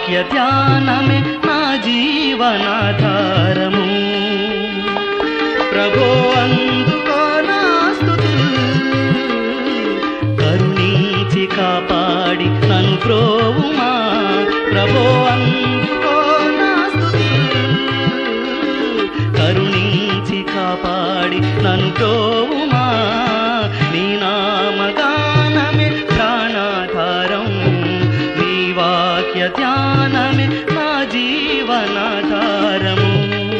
వాక్య ధ్యానమే నా జీవనాధారము ప్రభో అందుకో నా స్తుతులు కరుణించి కాపాడి నన్ను ప్రోవుమా ప్రభో అందుకో నా స్తుతులు కరుణించి కాపాడి నన్ను ప్రోవుమా నీ నామగానమే ప్రాణాధారం నీ వాక్య ధ్యానమే నా జీవనాధారము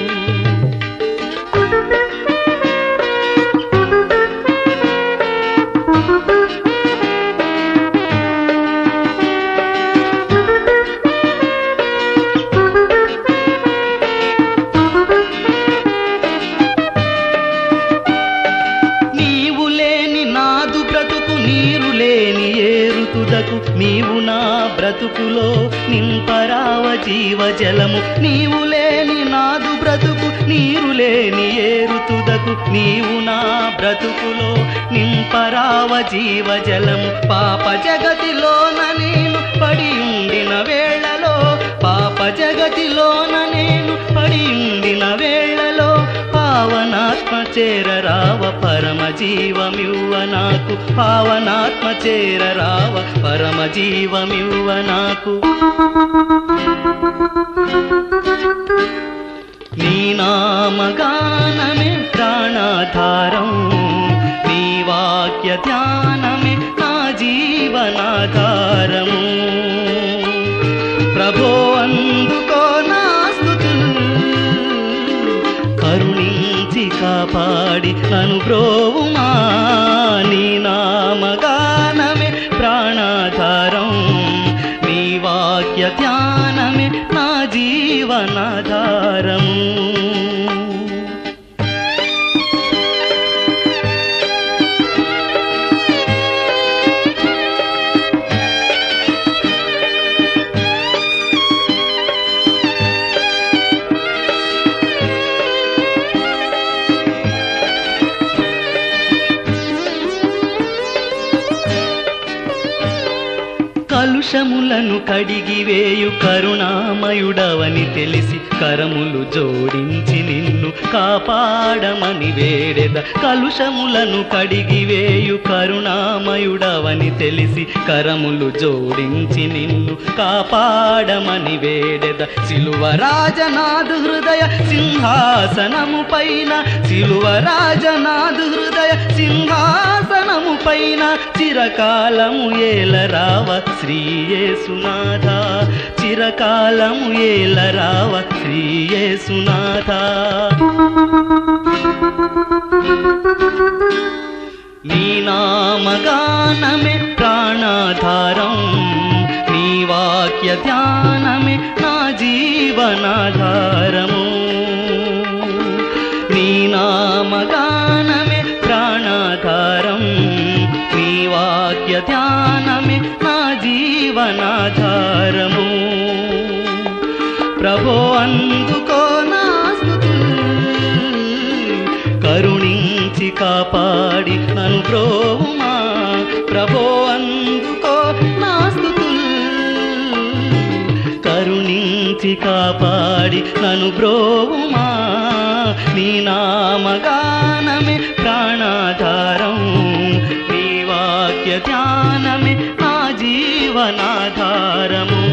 నీవు లేని నాదు బ్రతుకు నీరు లేని ఏరుతుదకు నీవు నా బ్రతుకులో నింపరావ జీవ జలము నీవు లేని నాదు బ్రతుకు నీరు లేని ఏరుతుదకు నీవు నా బ్రతుకులో నింపరావ జీవ జలము పాప జగతిలోన నేను పడి ఉండిన వేళలో పాప జగతిలోన నేను పడి ఉండిన వేళలో పావనాత్మ చేరరావ పరమ జీవమివ్వ నాకు పావనాత్మ చేరరావ పరమ జీవమివ్వ నాకు నీ నామగానమే ప్రాణాధారం నీ వాక్య ధ్యానమే నా జీవనాధారము ప్రభో అందుకో నా స్తుతులు కరుణించి కాపాడి నన్ను బ్రోవుమా నీ నామగానమే ప్రాణాధారం నీ వాక్య ధ్యానమే నా జీవనాధారము కలుషములను కడిగివేయు కరుణామయుడవని తెలిసి కరములు జోడించి నిన్ను కాపాడమని వేడెద కలుషములను కడిగివేయు కరుణామయుడవని తెలిసి కరములు జోడించి నిన్ను కాపాడమని వేడెద సిలువ రాజనాథు హృదయ సింహాసనము పైన సిలువ రాజనాథు హృదయ సింహాసనము పైన చిరకాలము ఏలరావ శ్రీయేసునాథ చిరకాలము ఏలరావ శ్రీయేసునాథ నీ నామగానమే ప్రాణాధారం నీ వాక్య ధ్యానమే నా జీవనాధారము నీ నామగానమే ప్రాణాధారం నీ వాక్య ధ్యానమే నా జీవనాధారము ప్రభో అందుకో నా స్తుతులు కరుణించి కాపాడి నన్ను ప్రోమా ప్రభో అందుకో నా స్తుతులు కరుణించి కాపాడి నన్ను బ్రోవుమా నీ నామగానమే ప్రాణాధారం నీ వాక్య ధ్యానమే నా జీవనాధారము